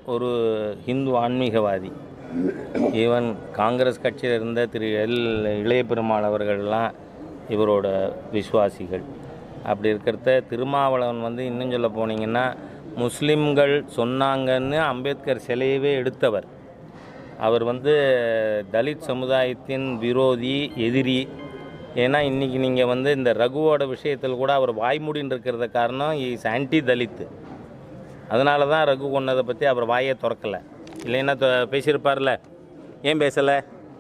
ஒரு ஹிந்து ஆன்மீகவாதி ஈவன் காங்கிரஸ் கட்சியில் இருந்த திரு எல் இளைய பெருமாள் அவர்கள்லாம் இவரோட விசுவாசிகள் அப்படி இருக்கிறத திருமாவளவன் வந்து இன்னும் சொல்ல போனீங்கன்னா முஸ்லிம்கள் சொன்னாங்கன்னு அம்பேத்கர் சிலையவே எடுத்தவர் அவர் வந்து தலித் சமுதாயத்தின் விரோதி எதிரி ஏன்னா இன்றைக்கி நீங்கள் வந்து இந்த ரகுவோட விஷயத்தில் கூட அவர் வாய்மூடின்னு இருக்கிறத காரணம் இஸ் ஆன்டி தலித் அதனால தான் ரகு கொன்னதை பற்றி அவர் வாயே திறக்கலை இல்லைன்னா தொ- பேசியிருப்பார்ல ஏன் பேசலை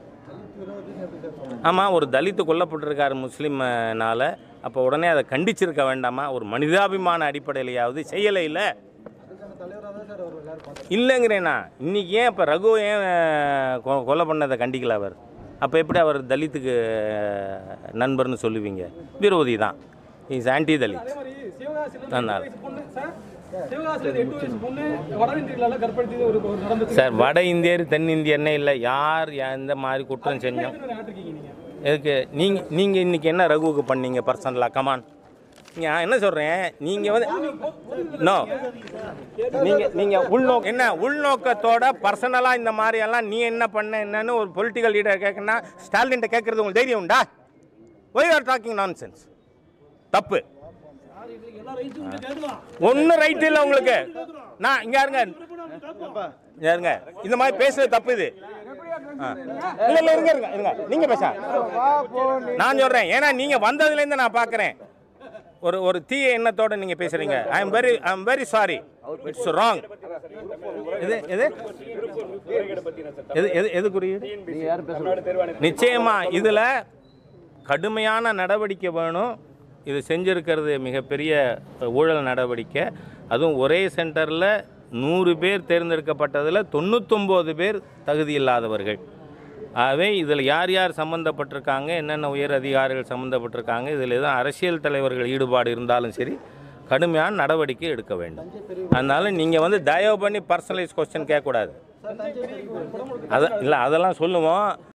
ஆமாம் ஒரு தலித்து கொல்லப்பட்டிருக்காரு முஸ்லீம்னால அப்போ உடனே அதை கண்டிச்சிருக்க வேண்டாமா ஒரு மனிதாபிமான அடிப்படையிலையாவது செய்யலை இல்லை இல்லைங்கிறேண்ணா இன்னைக்கு ஏன் இப்போ ரகு ஏன் அஹ், கொ- கொலை பண்ணதை கண்டிக்கல அவர் அப்போ எப்படி அவர் தலித்துக்கு அஹ், நண்பர்னு சொல்லுவீங்க விரோதி தான் இஸ் ஆன்டி தலித் அதே மாதிரி சிவகாசியில அதனால. எட்டு வயசு பொண்ணு சார் சிவகாசியில எட்டு வயசு பொண்ணு வட இந்தியாவில் கற்பழித்தது ஒரு ஒரு நடந்துச்சு சார் வட இந்தியர் தென் இந்தியர்னே இல்லை யார் எந்த மாதிரி குற்றம் செஞ்சோம் ஆட்டிருக்கீங்க நீங்க எதுக்கு நீங்கள் நீங்கள் இன்றைக்கி என்ன ரகுவுக்கு பண்ணீங்க பர்சனலாக கமான் நான் என்ன சொல்கிறேன் நீங்கள் வந்து நோ நீங்கள் நீங்கள் உள்நோக்க என்ன உள்நோக்கத்தோட பர்சனலாக இந்த மாதிரியெல்லாம் நீ என்ன பண்ண என்னன்னு ஒரு பொலிட்டிக்கல் லீடர் கேட்கணும்னா ஸ்டாலின்ட்ட கேட்குறது உங்களுக்கு தைரியம் உண்டா ஒய் ஆர் டாக்கிங் நான் தப்பு எல்லா ரைட்ஸும் இங்க கேட்கலாம் ஒன்றும் ரைட் இல்லை உங்களுக்கு நான் இங்கே இருங்க இங்க இருங்க இந்த மாதிரி பேசுறது தப்பு இது ஆ. இல்ல இல்ல இருங்க இருங்க இருங்க நீங்க பேச நான் சொல்றேன் ஏன்னா நீங்க வந்ததுல இருந்து நான் பார்க்கறேன் ஒரு ஒரு தீய எண்ணத்தோட நீங்க பேசுறீங்க I am very I am very sorry it's wrong எது எது எது எது எது குறியீடு நிச்சயமா இதுல கடுமையான நடவடிக்கை வேணும் இது செஞ்சிருக்கிறது மிகப்பெரிய ஊழல் நடவடிக்கை அதுவும் ஒரே சென்டரில் நூறு பேர் தேர்ந்தெடுக்கப்பட்டதில் தொண்ணூத்தொம்பது பேர் தகுதி இல்லாதவர்கள் ஆகவே இதில் யார் யார் சம்மந்தப்பட்டிருக்காங்க என்னென்ன உயர் அதிகாரிகள் சம்மந்தப்பட்டிருக்காங்க இதில் எதுவும் அரசியல் தலைவர்கள் ஈடுபாடு இருந்தாலும் சரி கடுமையான நடவடிக்கை எடுக்க வேண்டும் அதனால் நீங்கள் வந்து தயவு பண்ணி பர்சனலைஸ் கொஸ்டின் கேட்கக்கூடாது அதை இல்லை அதெல்லாம் சொல்லுவோம்